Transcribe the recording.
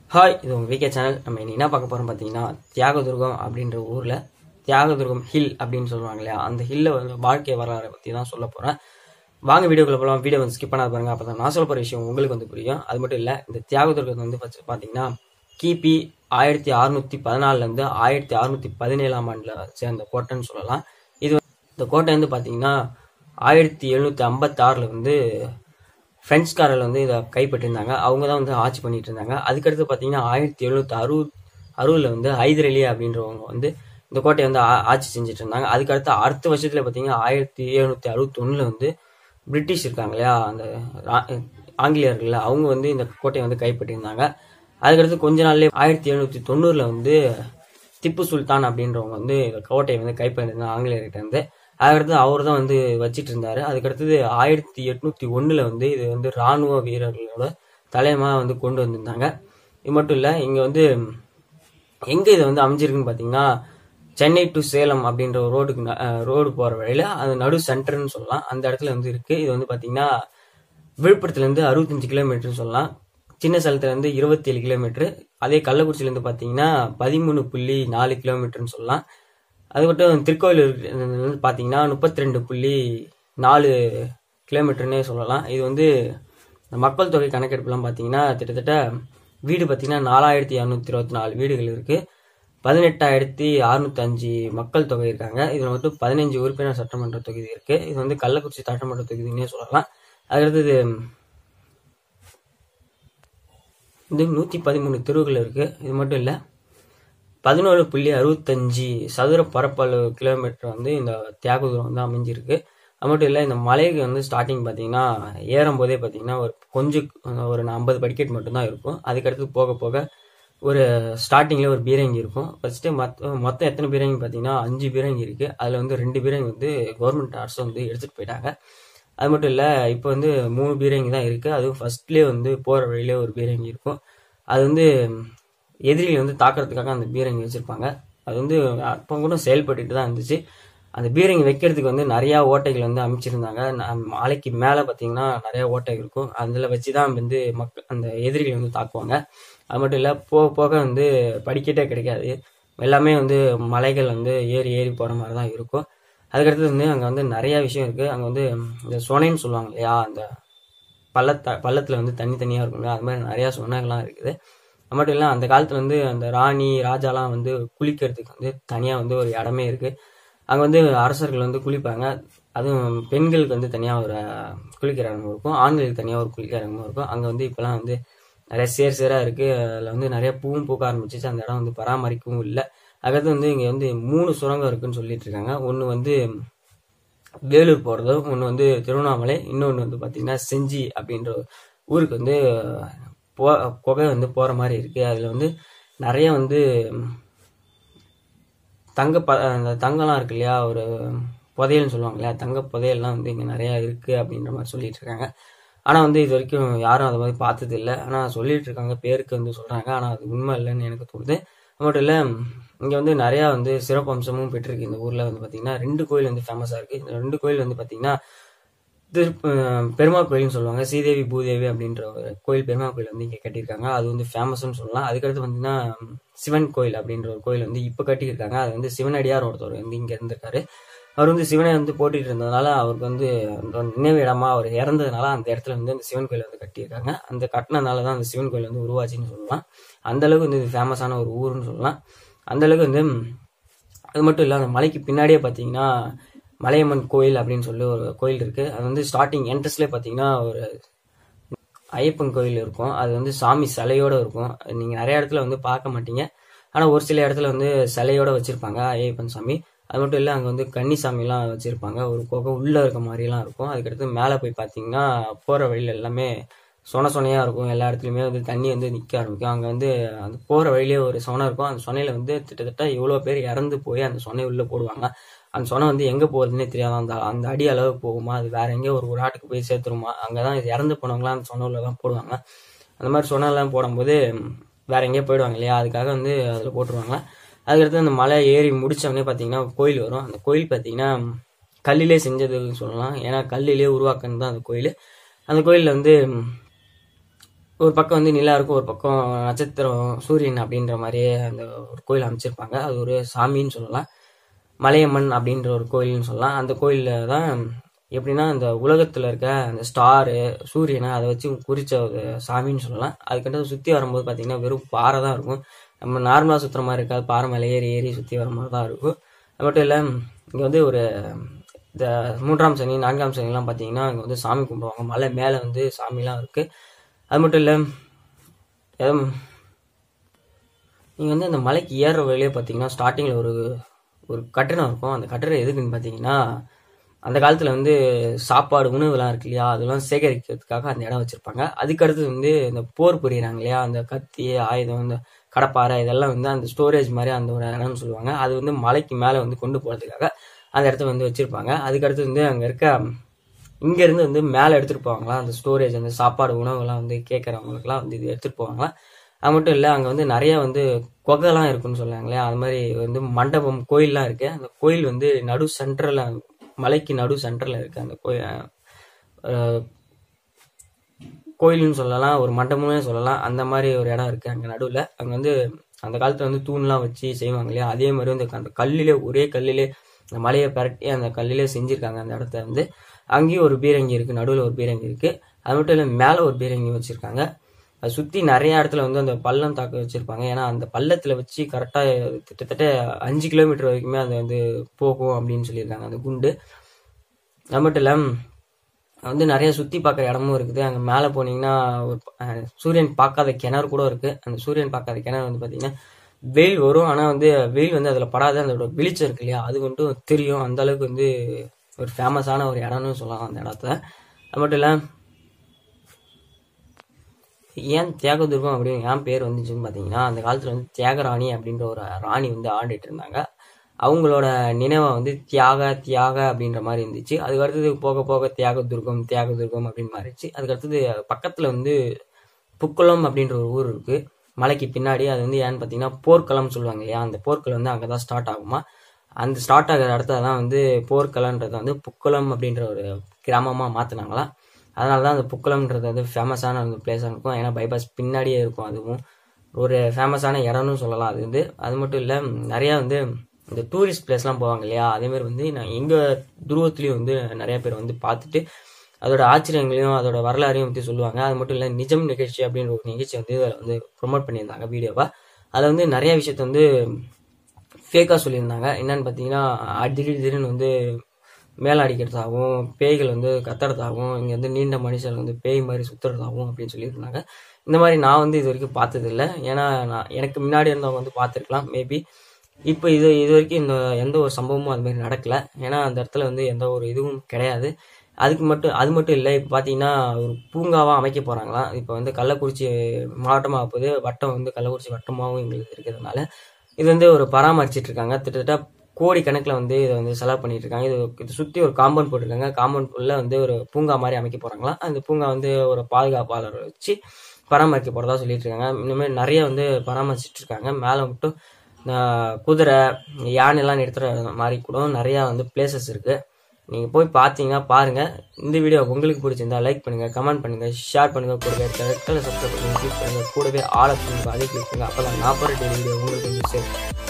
hi இது உங்கள் VK channel நம்ம இன்னைக்கு என்ன பார்க்க போகிறோம் பார்த்தீங்கன்னா தியாகதுர்கம் அப்படின்ற ஊரில் தியாகதுர்கம் ஹில் அப்படின்னு சொல்லுவாங்க இல்லையா அந்த ஹில்ல வந்து வாழ்க்கை வரலாறை பற்றி தான் சொல்ல போகிறேன் வாங்க வீடியோக்குள்ள போகலாம் வீடியோ வந்து ஸ்கிப் பண்ணாத பாருங்க அப்போ தான் நான் சொல்ல போகிற விஷயம் உங்களுக்கு வந்து புரியும் அது மட்டும் இல்லை இந்த தியாகதுர்கம் வந்து first பார்த்தீங்கன்னா கிபி ஆயிரத்தி அறுநூத்தி பதினாலுலேருந்து ஆயிரத்தி அறுநூத்தி பதினேழாம் ஆண்டில் சேர்ந்த கோட்டைன்னு சொல்லலாம் இது வந்து- இந்த கோட்டை வந்து பார்த்தீங்கன்னா ஆயிரத்தி எழுநூற்றி ஐம்பத்தாறில் வந்து பிரெஞ்சுக்காரர்கள் வந்து இதை கைப்பற்றிருந்தாங்க அவங்க தான் வந்து ஆட்சி பண்ணிட்டு இருந்தாங்க அதுக்கடுத்து பார்த்தீங்கன்னா ஆயிரத்தி எழுநூத்தி அறுபது அறுபதுல வந்து ஹைதர் அலி அப்படின்றவங்க வந்து இந்த கோட்டையை வந்து ஆ- ஆட்சி செஞ்சுட்டு இருந்தாங்க அதுக்கடுத்து அடுத்த வருஷத்துல பார்த்தீங்கன்னா ஆயிரத்தி எழுநூத்தி அறுபத்தி வந்து பிரிட்டிஷ் இருக்காங்க இல்லையா அந்த ஆ- ஆங்கிலேயர்கள் அவங்க வந்து இந்த கோட்டையை வந்து கைப்பற்றியிருந்தாங்க அதுக்கடுத்து கொஞ்ச நாள்லயே ஆயிரத்தி எழுநூத்தி தொண்ணூறுல வந்து திப்பு சுல்தான் அப்படின்றவங்க வந்து இந்த கோட்டையை வந்து கைப்பற்றிருந்தாங்க ஆங்கிலேயர்கிட்ட இருந்து அதுக்கடுத்து அவர் தான் வந்து வச்சிட்டு இருந்தாரு அதுக்கடுத்தது ஆயிரத்தி எட்நூத்தி ஒண்ணுல வந்து இது வந்து ராணுவ வீரர்களோட தலையமா வந்து கொண்டு வந்திருந்தாங்க இது மட்டும் இல்ல இங்க வந்து எங்க இது வந்து அமைஞ்சிருக்குன்னு பாத்தீங்கன்னா சென்னை டு சேலம் அப்படின்ற ஒரு ரோடுக்கு ந- அஹ் ரோடு போற வழியில அது நடு சென்டர்னு சொல்லலாம் அந்த இடத்துல வந்து இருக்கு இது வந்து பாத்தீங்கன்னா விழுப்புரத்துல இருந்து அறுபத்தஞ்சு கிலோமீட்டர்னு சொல்லலாம் சின்ன சேலத்துல இருந்து இருபத்தி ஏழு கிலோமீட்டர் அதே கள்ளக்குறிச்சியில இருந்து பாத்தீங்கன்னா பதிமூணு புள்ளி நாலு கிலோமீட்டர்னு சொல்லலாம் அது மட்டும் திருக்கோயிலூர் வந்து பாத்தீங்கன்னா முப்பத்தி ரெண்டு புள்ளி நாலு கிலோமீட்டர்னே சொல்லலாம் இது வந்து இந்த மக்கள் தொகை கணக்கெடுப்புலாம் பாத்தீங்கன்னா கிட்டத்தட்ட வீடு பாத்தீங்கன்னா நாலாயிரத்தி இரநூத்தி இருபத்தி நாலு வீடுகள் இருக்கு பதினெட்டாயிரத்தி அறுநூத்தி அஞ்சு மக்கள் தொகை இருக்காங்க இதுல மட்டும் பதினஞ்சு உறுப்பினர் சட்டமன்ற தொகுதி இருக்கு இது வந்து கள்ளக்குறிச்சி சட்டமன்ற தொகுதினே சொல்லலாம் அதுக்கடுத்தது இது நூத்தி பதிமூணு தெருவுகள் இருக்கு இது மட்டும் இல்ல பதினோரு புள்ளி அறுபத்தஞ்சு சதுர பரப்பளவு கிலோமீட்டர் வந்து இந்த தியாகதூரம் வந்து அமைஞ்சிருக்கு அது மட்டும் இல்லை இந்த மலைக்கு வந்து ஸ்டார்டிங் பார்த்தீங்கன்னா ஏறும் போதே பார்த்தீங்கன்னா ஒரு கொஞ்சம் ஒரு ஐம்பது படிக்கட் மட்டும்தான் இருக்கும் அதுக்கடுத்து போக போக ஒரு ஸ்டார்டிங்கில் ஒரு பீரங்கி இருக்கும் ஃபர்ஸ்ட்டு மொத்த மொத்தம் எத்தனை பீரங்கி பார்த்தீங்கன்னா அஞ்சு பீரங்கி இருக்குது அதில் வந்து ரெண்டு பீரங்கி வந்து கவர்மெண்ட் அரசு வந்து எடுத்துகிட்டு போயிட்டாங்க அது மட்டும் இல்லை இப்போ வந்து மூணு பீரங்கி தான் இருக்குது அதுவும் ஃபர்ஸ்ட்லேயே வந்து போகிற வழியிலே ஒரு பீரங்கி இருக்கும் அது வந்து எதிரிகளை வந்து தாக்குறதுக்காக அந்த பீரங்கி வச்சிருப்பாங்க அது வந்து அப்போ கூட செயல்பட்டுட்டு தான் இருந்துச்சு அந்த பீரங்கி வைக்கிறதுக்கு வந்து நிறைய ஓட்டைகள் வந்து அமைச்சிருந்தாங்க ந- மலைக்கு மேலே பார்த்தீங்கன்னா நிறைய ஓட்டைகள் இருக்கும் அதில் வச்சு தான் வந்து மக்கள் அந்த எதிரிகளை வந்து தாக்குவாங்க அது மட்டும் இல்லை போக போக வந்து படிக்கட்டே கிடைக்காது எல்லாமே வந்து மலைகள் வந்து ஏறி ஏறி போகிற மாதிரி தான் இருக்கும் அதுக்கடுத்து வந்து அங்கே வந்து நிறைய விஷயம் இருக்குது அங்கே வந்து இந்த சொனைன்னு சொல்லுவாங்க இல்லையா அந்த பள்ளத்த பள்ளத்தில் வந்து தண்ணி தனியாக இருக்கும்ல அது மாதிரி நிறையா சொன்னங்கள்லாம் இருக்குது அது மட்டும் இல்லை அந்த காலத்தில் வந்து அந்த ராணி ராஜாலாம் வந்து குளிக்கிறதுக்கு வந்து தனியாக வந்து ஒரு இடமே இருக்குது அங்கே வந்து அரசர்கள் வந்து குளிப்பாங்க அதுவும் பெண்களுக்கு வந்து தனியாக ஒரு அஹ், குளிக்கிற இடமும் இருக்கும் ஆண்களுக்கு தனியாக ஒரு குளிக்கிற இடமும் இருக்கும் அங்கே வந்து இப்போலாம் வந்து நிறைய சேர் சேராக இருக்குது அதில் வந்து நிறைய பூவும் பூக்க ஆரம்பிச்சிச்சு அந்த இடம் வந்து பராமரிக்கவும் இல்லை அதுக்கடுத்து வந்து இங்கே வந்து மூணு சுரங்கம் இருக்குன்னு சொல்லிட்டு இருக்காங்க ஒன்று வந்து வேலூர் போகிறதும் ஒன்று வந்து திருவண்ணாமலை இன்னொன்று வந்து பார்த்தீங்கன்னா செஞ்சி அப்படின்ற ஊருக்கு வந்து போ குகை வந்து போகிற மாதிரி இருக்குது அதில் வந்து நிறைய வந்து தங்க ப அந்த தங்கம்லாம் இருக்கு இல்லையா ஒரு புதையல்னு சொல்லுவாங்க இல்லையா தங்க புதையல்லாம் வந்து இங்கே நிறையா இருக்குது அப்படின்ற மாதிரி சொல்லிட்டு இருக்காங்க ஆனால் வந்து இது வரைக்கும் யாரும் அதை மாதிரி பார்த்தது இல்லை ஆனால் சொல்லிட்டு இருக்காங்க பேருக்கு வந்து சொல்கிறாங்க ஆனால் அது உண்மை இல்லைன்னு எனக்கு தோணுது அது மட்டும் இல்லை இங்கே வந்து நிறையா வந்து சிறப்பு அம்சமும் பெற்றிருக்கு இந்த ஊரில் வந்து பார்த்தீங்கன்னா ரெண்டு கோயில் வந்து ஃபேமஸாக இருக்குது இந்த ரெண்டு கோயில் வந்து பார்த்தீங்கன்னா திரு அஹ் பெருமாள் கோயில்னு சொல்லுவாங்க ஸ்ரீதேவி பூதேவி அப்படின்ற ஒரு கோயில் பெருமாள் கோயில் வந்து இங்கே கட்டியிருக்காங்க அது வந்து ஃபேமஸ்னு சொல்லலாம் அதுக்கடுத்து பார்த்தீங்கன்னா சிவன் கோயில் அப்படின்ற ஒரு கோயில் வந்து இப்போ கட்டியிருக்காங்க அது வந்து சிவனடியார் ஒருத்தர் வந்து இங்கே இருந்திருக்காரு அவர் வந்து சிவனை வந்து போட்டிட்டு இருந்ததுனால அவருக்கு வந்து அந்த நினைவு இடமா அவர் இறந்ததுனால அந்த இடத்துல வந்து அந்த சிவன் கோயில் வந்து கட்டியிருக்காங்க அந்த கட்டினதுனால தான் அந்த சிவன் கோயில் வந்து உருவாச்சுன்னு சொல்லலாம் அந்த அளவுக்கு வந்து இது ஃபேமஸான ஒரு ஊருன்னு சொல்லலாம் அந்த அளவுக்கு வந்து அது மட்டும் இல்லை அந்த மலைக்கு பின்னாடியே பார்த்தீங்கன்னா மலையம்மன் கோயில் அப்படின்னு சொல்லி ஒரு கோயில் இருக்கு அது வந்து ஸ்டார்டிங் என்ட்ரன்ஸ்லேயே பார்த்தீங்கன்னா ஒரு ஐயப்பன் கோயில் இருக்கும் அது வந்து சாமி சிலையோட இருக்கும் அது நீங்க நிறைய இடத்துல வந்து பார்க்க மாட்டீங்க ஆனா ஒரு சில இடத்துல வந்து சிலையோட வச்சிருப்பாங்க ஐயப்பன் சாமி அது மட்டும் இல்லை அங்கே வந்து கன்னி சாமிலாம் வச்சிருப்பாங்க ஒரு குகை உள்ள இருக்க மாதிரிலாம் இருக்கும் அதுக்கடுத்து மேலே போய் பார்த்தீங்கன்னா போகிற வழியில எல்லாமே சொன சொனையாக இருக்கும் எல்லா இடத்துலையுமே வந்து தண்ணி வந்து நிற்க ஆரம்பிக்கும் அங்கே வந்து அந்த போகிற வழியிலே ஒரு சொனை இருக்கும் அந்த சொனையில் வந்து கிட்டத்தட்ட எவ்வளோ பேர் இறந்து போய் அந்த சொனை உள்ளே போடுவாங்க அந்த சொனை வந்து எங்கே போகிறதுனே தெரியாது அந்த அந்த அடி அளவு போகுமா அது வேற எங்கேயோ ஒரு ஒரு ஆட்டுக்கு போய் சேர்த்துருமா அங்கே தான் இறந்து போனவங்களாம் அந்த சொனை உள்ள தான் போடுவாங்க அந்த மாதிரி சொன்னெல்லாம் போடும்போது வேற எங்கேயோ போயிடுவாங்க இல்லையா அதுக்காக வந்து அதில் போட்டுருவாங்க அதுக்கடுத்து அந்த மலை ஏறி முடிச்சவொடனே பார்த்தீங்கன்னா கோயில் வரும் அந்த கோயில் பார்த்தீங்கன்னா கல்லிலே செஞ்சதுன்னு சொல்லலாம் ஏன்னா கல்லிலே உருவாக்குனது தான் அந்த கோயில் அந்த கோயிலில் வந்து ஒரு பக்கம் வந்து நிலா இருக்கும் ஒரு பக்கம் நட்சத்திரம் சூரியன் அப்படின்ற மாதிரியே அந்த ஒரு கோயில் அமைச்சிருப்பாங்க அது ஒரு சாமின்னு சொல்லலாம் மலையம்மன் அப்படின்ற ஒரு கோயில்னு சொல்லலாம் அந்த கோயிலில் தான் எப்படின்னா அந்த உலகத்தில் இருக்க அந்த ஸ்டாரு சூரியனை அதை வச்சு குறித்த ஒரு சாமின்னு சொல்லலாம் அதுக்கிட்ட சுற்றி வரும்போது பார்த்தீங்கன்னா வெறும் பாறை தான் இருக்கும் நம்ம நார்மலாக சுற்றுற மாதிரி இருக்காது பாறை மேலே ஏறி ஏறி சுற்றி வர மாதிரி தான் இருக்கும் அது மட்டும் இல்லை இங்கே வந்து ஒரு இந்த மூன்றாம் சனி நான்காம் சனிலாம் பார்த்தீங்கன்னா இங்கே வந்து சாமி கும்பிடுவாங்க மலை மேலே வந்து சாமிலாம் இருக்குது அது மட்டும் இல்லை எதுவும் நீங்கள் வந்து அந்த மலைக்கு ஏறுற வழியிலே பார்த்தீங்கன்னா ஸ்டார்டிங்கில் ஒரு ஒரு கட்டணம் இருக்கும் அந்த கட்டணம் எதுக்குன்னு பார்த்தீங்கன்னா அந்த காலத்தில் வந்து சாப்பாடு உணவுலாம் இருக்கு இல்லையா அதெல்லாம் சேகரிக்கிறதுக்காக அந்த இடம் வச்சுருப்பாங்க அதுக்கடுத்து வந்து இந்த போர் புரியுறாங்க இல்லையா அந்த கத்தி ஆயுதம் இந்த கடப்பாறை இதெல்லாம் வந்து அந்த ஸ்டோரேஜ் மாதிரி அந்த ஒரு இடம்னு சொல்லுவாங்க அது வந்து மலைக்கு மேலே வந்து கொண்டு போகிறதுக்காக அந்த இடத்த வந்து வச்சுருப்பாங்க அதுக்கடுத்து வந்து அங்கே இருக்க இங்கேருந்து வந்து மேலே எடுத்துகிட்டு போவாங்களா அந்த ஸ்டோரேஜ் அந்த சாப்பாடு உணவுலாம் வந்து கேட்குறவங்களுக்குலாம் வந்து இது எடுத்துகிட்டு போவாங்க அது மட்டும் இல்லை அங்கே வந்து நிறைய வந்து குகைலாம் இருக்குன்னு சொல்லுவாங்களே அது மாதிரி வந்து மண்டபம் கோயில்லாம் இருக்குது அந்த கோயில் வந்து நடு சென்ட்ரலில் மலைக்கு நடு சென்டரில் இருக்குது அந்த கோயில் கோயில்னு சொல்லலாம் ஒரு மண்டபமே சொல்லலாம் அந்த மாதிரி ஒரு இடம் இருக்குது அங்கே நடுவில் அங்கே வந்து அந்த காலத்தில் வந்து தூண்லாம் வச்சு செய்வாங்க இல்லையா அதே மாதிரி வந்து அந்த கல்லிலே ஒரே கல்லிலே அந்த மலையை பரட்டி அந்த கல்லிலே செஞ்சுருக்காங்க அந்த இடத்த வந்து அங்கேயும் ஒரு பீரங்கி இருக்குது நடுவில் ஒரு பீரங்கி இருக்குது அது மட்டும் இல்லை மேலே ஒரு பீரங்கி வச்சுருக்காங்க அதை சுற்றி நிறைய இடத்துல வந்து அந்த பள்ளம் தாக்க வச்சுருப்பாங்க ஏன்னா அந்த பள்ளத்தில் வச்சு கரெக்டாக கிட்டத்தட்ட அஞ்சு கிலோமீட்டர் வரைக்குமே அது வந்து போகும் அப்படின்னு சொல்லியிருக்காங்க அந்த குண்டு அது மட்டும் இல்லை வந்து நிறைய சுற்றி பார்க்குற இடமும் இருக்குது அங்கே மேலே போனீங்கன்னா ஒரு சூரியன் பார்க்காத கிணறு கூட இருக்குது அந்த சூரியன் பார்க்காத கிணறு வந்து பார்த்தீங்கன்னா வெயில் வரும் ஆனால் வந்து வெயில் வந்து அதில் படாத அதோட வெளிச்சம் இருக்கு இல்லையா அது மட்டும் தெரியும் அந்த அளவுக்கு வந்து ஒரு ஃபேமஸான ஒரு இடம்னு சொல்லலாம் அந்த இடத்த அது மட்டும் இல்லை ஏன் தியாகதுர்கம் அப்படின்னு ஏன் பேர் வந்துச்சுன்னு பார்த்தீங்கன்னா அந்த காலத்தில் வந்து தியாகராணி அப்படின்ற ஒரு ராணி வந்து ஆண்டுட்டு இருந்தாங்க அவங்களோட நினைவை வந்து தியாக தியாக அப்படின்ற மாதிரி இருந்துச்சு அதுக்கு அடுத்தது போக போக தியாகதுர்கம் தியாகதுர்கம் அப்படின்னு மாறிடுச்சு அதுக்கு அடுத்தது பக்கத்தில் வந்து புக்குளம் அப்படின்ற ஒரு ஊர் இருக்குது மலைக்கு பின்னாடி அது வந்து ஏன்னு பார்த்தீங்கன்னா போர்க்களம் சொல்லுவாங்க இல்லையா அந்த போர்க்களம் வந்து அங்கே தான் ஸ்டார்ட் ஆகுமா அந்த ஸ்டார்ட் ஆகிற இடத்துல தான் வந்து போர்க்களன்றதை வந்து புக்குளம் அப்படின்ற ஒரு கிராமமாக மாற்றினாங்களாம் அதனால தான் அந்த புக்குளம்ன்றது வந்து ஃபேமஸான ஒரு பிளேஸாக இருக்கும் ஏன்னா பைபாஸ் பின்னாடியே இருக்கும் அதுவும் ஒரு ஃபேமஸான இடம்னு சொல்லலாம் அது வந்து அது மட்டும் இல்லை நிறையா வந்து இந்த டூரிஸ்ட் பிளேஸ்லாம் போவாங்க இல்லையா அதேமாதிரி வந்து நான் எங்கள் துருவத்துலேயும் வந்து நிறைய பேர் வந்து பார்த்துட்டு அதோட ஆச்சரியங்களையும் அதோட வரலாறையும் பற்றி சொல்லுவாங்க அது மட்டும் இல்லை நிஜம் நிகழ்ச்சி அப்படின்ற ஒரு நிகழ்ச்சி வந்து இதில் வந்து ப்ரொமோட் பண்ணியிருந்தாங்க வீடியோவை அதில் வந்து நிறைய விஷயத்த வந்து ஃபேக்காக சொல்லியிருந்தாங்க என்னன்னு பார்த்தீங்கன்னா திடீர் திடீர்னு வந்து மேலே அடிக்கிறதாகவும் பேய்கள் வந்து கத்துறதாகவும் இங்கே வந்து நீண்ட மனுஷர்கள் வந்து பேய் மாதிரி சுற்றுறதாகவும் அப்படின்னு சொல்லியிருந்தாங்க இந்த மாதிரி நான் வந்து இது வரைக்கும் பார்த்ததில்ல ஏன்னா நான் எனக்கு முன்னாடி இருந்தவங்க வந்து பார்த்துருக்கலாம் மேபி இப்போ இது இது வரைக்கும் இந்த எந்த ஒரு சம்பவமும் அது மாதிரி நடக்கல ஏன்னா அந்த இடத்துல வந்து எந்த ஒரு இதுவும் கிடையாது அதுக்கு மட்டும் அது மட்டும் இல்லை இப்போ பார்த்தீங்கன்னா ஒரு பூங்காவாக அமைக்க போகிறாங்களாம் இப்போ வந்து கள்ளக்குறிச்சி மாவட்டமாக போகுது வட்டம் வந்து கள்ளக்குறிச்சி வட்டமாகவும் எங்களுக்கு இருக்கிறதுனால இது வந்து ஒரு பராமரிச்சிட்டு இருக்காங்க கிட்டத்தட்ட கோடி கணக்கில் வந்து இதை வந்து செலவு பண்ணிட்டு இருக்காங்க இது இது சுற்றி ஒரு காம்பவுண்ட் போட்டிருக்காங்க காம்பவுண்ட் உள்ள வந்து ஒரு பூங்கா மாதிரி அமைக்க போகிறாங்களாம் அந்த பூங்கா வந்து ஒரு பாதுகாப்பாளர் வச்சு பராமரிக்க போகிறதா சொல்லிட்டு இருக்காங்க இனிமேல் நிறைய வந்து பராமரிச்சிட்டு இருக்காங்க மேலே மட்டும் குதிரை யானைலாம் நிறுத்துற மாதிரி கூட நிறையா வந்து பிளேசஸ் இருக்குது நீங்கள் போய் பார்த்தீங்கன்னா பாருங்கள் இந்த வீடியோ உங்களுக்கு பிடிச்சிருந்தா லைக் பண்ணுங்கள் கமெண்ட் பண்ணுங்கள் ஷேர் பண்ணுங்கள் கூடவே ரெட்டில் சப்ஸ்கிரைப் பண்ணுங்கள் கிளிக் பண்ணுங்கள் கூடவே ஆல் ஆப்ஷன் அதை கிளிக் பண்ணுங்கள் அப்போ தான் நான் போகிற வீடியோ உங்களுக்கு வந்து சேரும்